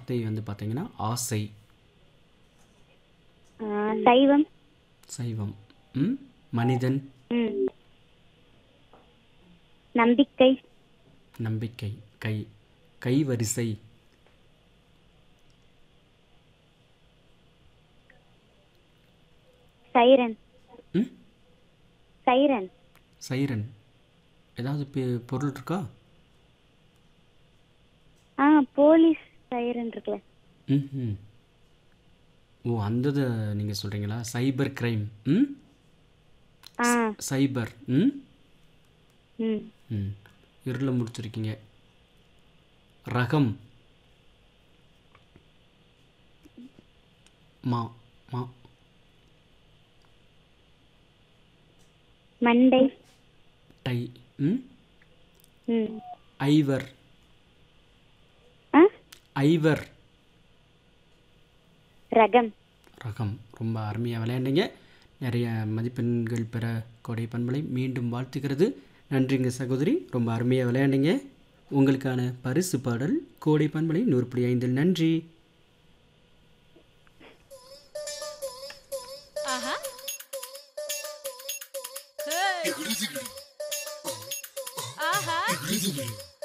வார்த்தை வந்து பார்த்தீங்கன்னா ஆசை ஆ, சைவம் சைவம் ம் மனிதன் ம் நம்பிக்கை நம்பிக்கை கை கைவரிசை சைரன் ம் சைரன் சைரன் ஏதாவது பெ- பொருள் இருக்கா ஆ போலீஸ் சைரன் இருக்குல்ல ம் ஓ அந்த இதை நீங்கள் சொல்கிறீங்களா சைபர் கிரைம் ம் ஆ சைபர் ம் ம் ம் இருளில் முடிச்சிருக்கீங்க ரகம் மா மா மண்டை டை ம் ம் ஐவர் ஆ ஐவர் ரகம் ரகம் ரொம்ப அருமையாக விளையாண்டீங்க நிறைய மதிப்பெண்கள் பெற கொடை பண்பலை மீண்டும் வாழ்த்துக்கிறது நன்றிங்க சகோதரி ரொம்ப அருமையாக விளையாண்டீங்க உங்களுக்கான பரிசு பாடல் கோடை பண்பலை நூறு புள்ளி ஐந்தில் நன்றி ஆஹா ஹே ஆஹா